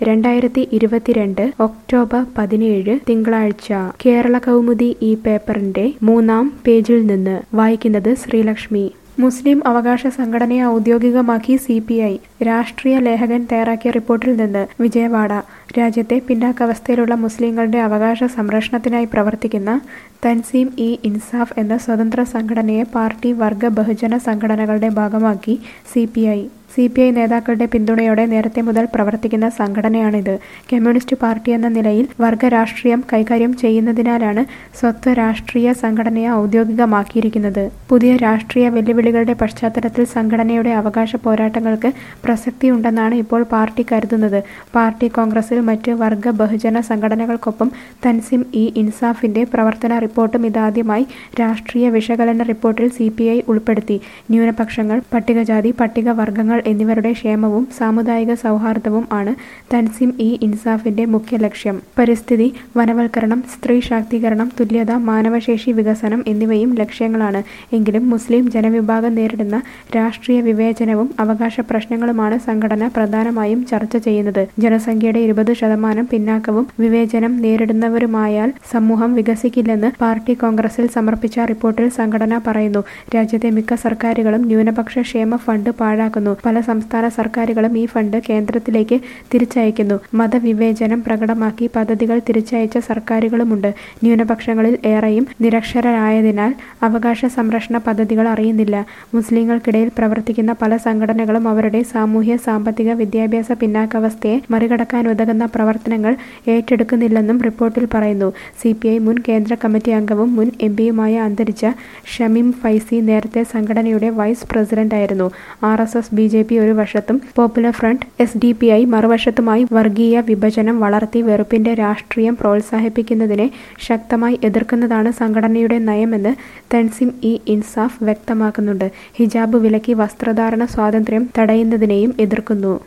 രണ്ടായിരത്തി ഇരുപത്തിരണ്ട് ഒക്ടോബർ പതിനേഴ് തിങ്കളാഴ്ച കേരള കൗമുദി ഈ പേപ്പറിന്റെ മൂന്നാം പേജിൽ നിന്ന് വായിക്കുന്നത് ശ്രീലക്ഷ്മി മുസ്ലിം അവകാശ സംഘടനയെ ഔദ്യോഗികമാക്കി സി പി ഐ രാഷ്ട്രീയ ലേഖകൻ തയ്യാറാക്കിയ റിപ്പോർട്ടിൽ നിന്ന് വിജയവാഡ രാജ്യത്തെ പിന്നാക്കാവസ്ഥയിലുള്ള മുസ്ലിങ്ങളുടെ അവകാശ സംരക്ഷണത്തിനായി പ്രവർത്തിക്കുന്ന തൻസീം ഇ ഇൻസാഫ് എന്ന സ്വതന്ത്ര സംഘടനയെ പാർട്ടി വർഗ ബഹുജന സംഘടനകളുടെ ഭാഗമാക്കി C P I C P I നേതാക്കളുടെ പിന്തുണയോടെ നേരത്തെ മുതൽ പ്രവർത്തിക്കുന്ന സംഘടനയാണിത് കമ്മ്യൂണിസ്റ്റ് പാർട്ടി എന്ന നിലയിൽ വർഗ രാഷ്ട്രീയം കൈകാര്യം ചെയ്യുന്നതിനാലാണ് സ്വത്വ രാഷ്ട്രീയ സംഘടനയെ ഔദ്യോഗികമാക്കിയിരിക്കുന്നത് പുതിയ രാഷ്ട്രീയ വെല്ലുവിളികളുടെ പശ്ചാത്തലത്തിൽ സംഘടനയുടെ അവകാശ പോരാട്ടങ്ങൾക്ക് പ്രസക്തിയുണ്ടെന്നാണ് ഇപ്പോൾ പാർട്ടി കരുതുന്നത് പാർട്ടി കോൺഗ്രസിൽ മറ്റ് വർഗ ബഹുജന സംഘടനകൾക്കൊപ്പം തൻസിം ഇ ഇൻസാഫിന്റെ പ്രവർത്തന റിപ്പോർട്ടും ഇതാദ്യമായി രാഷ്ട്രീയ വിശകലന റിപ്പോർട്ടിൽ സി പി ഐ ഉൾപ്പെടുത്തി ന്യൂനപക്ഷങ്ങൾ പട്ടികജാതി പട്ടികവർഗങ്ങൾ എന്നിവരുടെ ക്ഷേമവും സാമുദായിക സൗഹാർദ്ദവും ആണ് തൻസിം ഇ ഇൻസാഫിന്റെ മുഖ്യ ലക്ഷ്യം പരിസ്ഥിതി വനവൽക്കരണം സ്ത്രീ ശാക്തീകരണം തുല്യത മാനവശേഷി വികസനം എന്നിവയും ലക്ഷ്യങ്ങളാണ് എങ്കിലും മുസ്ലിം ജനവിഭാഗം നേരിടുന്ന രാഷ്ട്രീയ വിവേചനവും അവകാശ പ്രശ്നങ്ങളുമാണ് സംഘടന പ്രധാനമായും ചർച്ച ചെയ്യുന്നത് ജനസംഖ്യയുടെ ഇരുപത് ശതമാനം പിന്നാക്കവും വിവേചനം നേരിടുന്നവരുമായാൽ സമൂഹം വികസിക്കില്ലെന്ന് പാർട്ടി കോൺഗ്രസിൽ സമർപ്പിച്ച റിപ്പോർട്ടിൽ സംഘടന പറയുന്നു രാജ്യത്തെ മിക്ക സർക്കാരുകളും ന്യൂനപക്ഷ ക്ഷേമ ഫണ്ട് പാഴാക്കുന്നു പല സംസ്ഥാന സർക്കാരുകളും ഈ ഫണ്ട് കേന്ദ്രത്തിലേക്ക് തിരിച്ചയക്കുന്നു മതവിവേചനം പ്രകടമാക്കി പദ്ധതികൾ തിരിച്ചയച്ച സർക്കാരുകളുമുണ്ട് ന്യൂനപക്ഷങ്ങളിൽ ഏറെയും നിരക്ഷരരായതിനാൽ അവകാശ സംരക്ഷണ പദ്ധതികൾ അറിയുന്നില്ല മുസ്ലിങ്ങൾക്കിടയിൽ പ്രവർത്തിക്കുന്ന പല സംഘടനകളും അവരുടെ സാമൂഹ്യ സാമ്പത്തിക വിദ്യാഭ്യാസ പിന്നാക്കാവസ്ഥയെ മറികടക്കാനുതകുന്ന പ്രവർത്തനങ്ങൾ ഏറ്റെടുക്കുന്നില്ലെന്നും റിപ്പോർട്ടിൽ പറയുന്നു സി പി ഐ മുൻ കേന്ദ്ര കമ്മിറ്റി അംഗവും മുൻ എം പിയുമായ അന്തരിച്ച ഷമീം ഫൈസി നേരത്തെ സംഘടനയുടെ വൈസ് പ്രസിഡന്റായിരുന്നു R S S B J P ഒരു വശത്തും popular front S D P I മറുവശത്തുമായി വർഗീയ വിഭജനം വളർത്തി വെറുപ്പിന്റെ രാഷ്ട്രീയം പ്രോത്സാഹിപ്പിക്കുന്നതിനെ ശക്തമായി എതിർക്കുന്നതാണ് സംഘടനയുടെ നയമെന്ന് തൻസിം ഇ ഇൻസാഫ് വ്യക്തമാക്കുന്നുണ്ട് ഹിജാബ് വിലക്കി വസ്ത്രധാരണ സ്വാതന്ത്ര്യം തടയുന്നതിനെയും എതിർക്കുന്നു